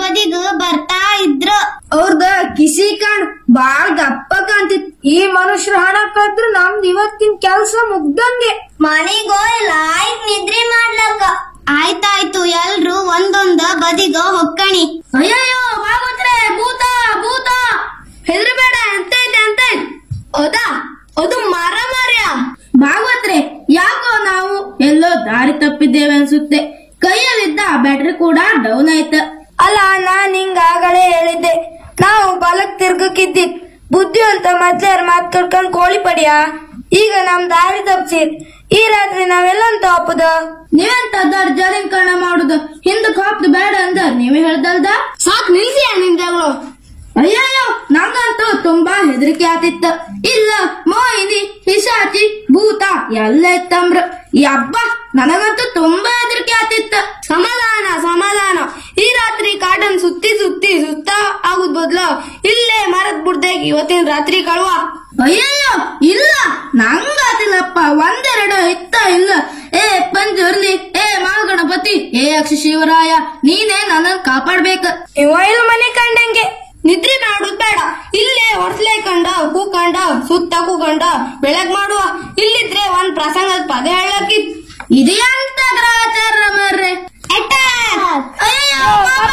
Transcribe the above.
ಬದಿಗ ಬರ್ತಾ ಇದ್ರ ಅವ್ರದ ಕಿಸಿ ಕಣ್ ಬಾಳ್ ದಪ್ಪ ಕಾಣ್ತಿತ್ ಈ ಮನುಷ್ಯರ ಹಣ ಕದ್ರು ನಮ್ದ್ ಇವತ್ತಿನ ಕೆಲ್ಸ ಮುಗ್ದಂಗೆ ಮನೆಗೋಯ್ ಲಾಯ್ಕ್ ನಿದ್ರಿ ಮಾಡ್ಲಕ್ಕ ಆಯ್ತಾಯ್ತು ಎಲ್ರು ಒಂದೊಂದ ಬದಿಗ ಹೊಕ್ಕಣಿ ಅಯ್ಯಯ್ಯೋ ಭಾಗವತ್ರೆ ಭೂತ ಭೂತ ಹೆದರ್ಬೇಡ ಅಂತ ಐತೆ ಅಂತ ಹೌದಾ ಅದು ಮರ ಮರ್ಯ ಭಾಗವತ್ರೆ ಯಾಕೋ ನಾವು ಎಲ್ಲೋ ದಾರಿ ತಪ್ಪಿದ್ದೇವೆ ಅನ್ಸುತ್ತೆ ಕೈಯಲ್ಲಿದ್ದ ಬ್ಯಾಟ್ರಿ ಕೂಡ ಡೌನ್ ಆಯ್ತ ಅಲ್ಲ ನಾನ್ ಹಿಂಗ ಆಗಲೇ ಹೇಳಿದ್ದೆ ನಾವು ಬಲಕ್ ತಿರ್ಗಕ್ಕಿದ್ದಿ ಬುದ್ಧಿವಂತ ಮಜ್ಜಾರ್ ಮಾತ್ ಕಟ್ಕೊಂಡ್ ಕೋಳಿ ಪಡಿಯ ಈಗ ನಮ್ ದಾರಿ ತಪ್ಸಿ ಈ ರಾತ್ರಿ ನಾವೆಲ್ಲಂತ ಹಾಪುದ ನೀವೆಂತ ದರ್ಜಾರಿನ ಕಣ ಮಾಡುದು ಹಿಂದಕ್ ಹಾಪ್ದು ಬೇಡ ಅಂದ ನೀವೇ ಹೇಳ್ದಲ್ದ ಸಾಕ್ ನಿಲ್ಸಿ ನಿಂದಗಳು ಅಯ್ಯಯ್ಯೋ ನಂಗಂತೂ ತುಂಬಾ ಹೆದರಿಕೆ ಆತಿತ್ತು ಇಲ್ಲ ಮೋಹಿನಿ ಪಿಶಾಚಿ ಭೂತ ಎಲ್ಲ ಇತ್ತಂಬ್ರ ಯಬ್ಬ ನನಗಂತೂ ತುಂಬಾ ಹೆದರಿಕೆ ಆತಿತ್ತು ಸಮಾಧಾನ ಸಮಾಧಾನ ಈ ರಾತ್ರಿ ಕಾಟನ್ ಸುತ್ತಿ ಸುತ್ತಿ ಸುತ್ತ ಆಗುದ್ ಬದ್ಲು ಇಲ್ಲೇ ಮರದ್ ಬುಡ್ದಾಗ ಇವತ್ತಿನ ರಾತ್ರಿ ಕಳುವ ಅಯ್ಯಯ್ಯೋ ಇಲ್ಲ ನಂಗಾತಿಲ್ಲಪ್ಪ ಒಂದೆರಡು ಇತ್ತ ಇಲ್ಲ ಏ ಪಂಜುರ್ಲಿ ಏ ಮಹಾಗಣಪತಿ ಏ ಅಕ್ಷ ಶಿವರಾಯ ನೀನೇ ನನ್ನನ್ನು ಕಾಪಾಡ್ಬೇಕ ಇವ ಇಲ್ಲ ಮನೆ ಕಂಡಂಗೆ ನಿದ್ರಿ ಮಾಡುದ್ ಬೇಡ ಇಲ್ಲೇ ಹೊಡ್ಸ್ಲೆ ಕಂಡ ಕೂಕಂಡ ಸುತ್ತ ಕೂಕಂಡ ಬೆಳಗ್ ಮಾಡುವ ಇಲ್ಲಿದ್ರೆ ಒಂದ್ ಪ್ರಸಂಗದ ಪದ ಹೇಳಕ್ಕಿತ್ ಇದೇನ್